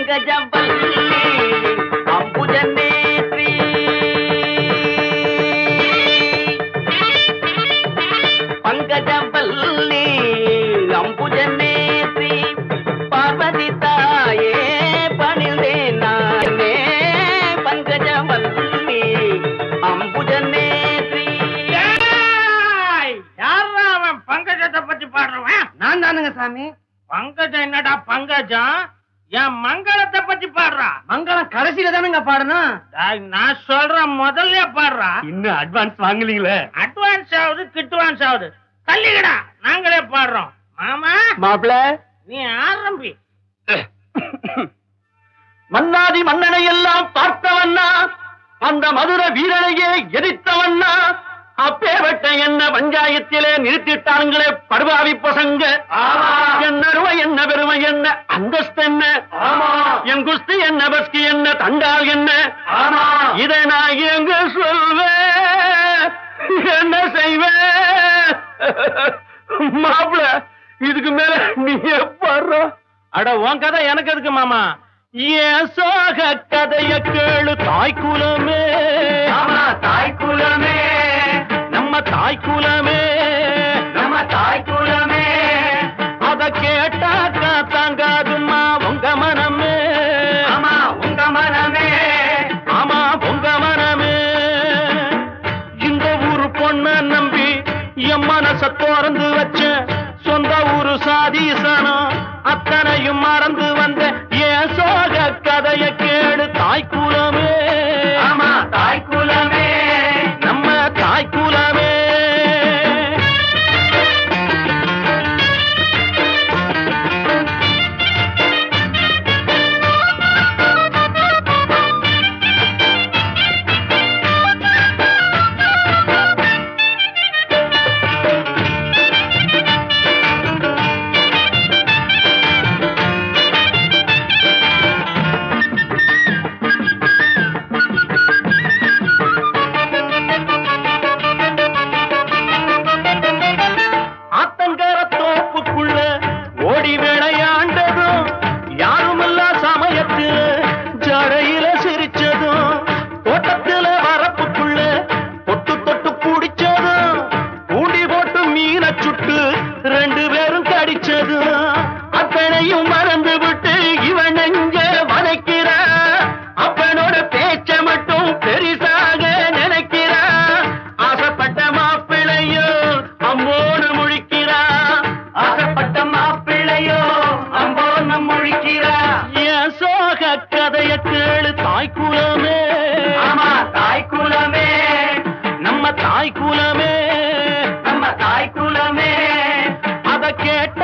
பங்கஜவல்லி அம்புஜநேத்ரி பங்கஜவல்லி அம்புஜநேத்ரி பார்வதி தாயே பணிந்தேன் நானே பங்கஜவல்லி அம்புஜநேத்ரி யாரா அவன் பங்கஜத்தை பத்தி பாடுறவன் நான் தானுங்க சாமி பங்கஜம் என்னடா பங்கஜம் என் மங்களத்தை பத்தி பாடுறா மங்களம் கடைசியில தானுங்க பாடணும் டேய், நான் சொல்றேன் முதல்ல பாடுறா இன்னும் அட்வான்ஸ் வாங்கலீங்களே அட்வான்ஸ் ஆகுது கிட்வான்ஸ் ஆகுது தள்ளிக்கடா நாங்களே பாடுறோம் மாமா மாப்பிள நீ ஆரம்பி மன்னாதி மன்னனை எல்லாம் பார்த்தவண்ணா அந்த மதுர வீரனையே எதிர்த்தவண்ணா அப்பேவட்ட என்ன பஞ்சாயத்திலே நிறுத்திட்டாங்களே படுபாவி பசங்க என்ன அருமை என்ன பெருமை என்ன அந்தஸ்து என்ன என் குஸ்தி என்ன பஸ்கி என்ன தண்டால் என்ன இதை நான் எங்க சொல்வேன் என்ன செய்வேன் மாப்பிள இதுக்கு மேல நீ பாடுற அட உன் கதை எனக்கு எதுக்கு மாமா ஏன் சோக கதைய கேளு தாய் குலமே தாய் குலமே நம்ம தாய் குலமே நம்ம தாய் குலமே அத கேட்டாக்கா தாங்காதுமா உங்க மனமே ஆமா உங்க மனமே ஆமா உங்க மனமே இந்த ஊரு பொண்ண நம்பி என் மனச திறந்து வச்ச சொந்த ஊரு சாதீசனம் அத்தனையும் மறந்து வந்த என் சோக கதைய கேடு தாய் குலமே ஆமா தாய் குலமே நம்ம தாய் குலமே ஆத்தங்கர தோப்புக்குள்ள ஓடி விளையாண்டதும் யாருமல்ல சமயத்துல ஜடையில சிரிச்சதும் தோட்டத்துல வரப்புக்குள்ள தொட்டு தொட்டு பிடிச்சதும் பூண்டி போட்டு மீனை சுட்டு ரெண்டு பேரும் கடிச்சதும் அத்தனையும் மறந்து விட்டு இவன் நெஞ்ச வதைக்கிறா அப்பனோட பேச்ச மட்டும் பெரிசாக நினைக்கிறா ஆசைப்பட்ட மாப்பிள்ளையோ அம்போடு முழிக்கிறா ஆசைப்பட்ட மாப்பிள்ளையோ அம்போன்னு முழிக்கிறா என் சோக கதைய கேளு தாய் குலமே ஆமா தாய் குலமே நம்ம தாய் குலமே நம்ம தாய் குலமே அத கேட்ட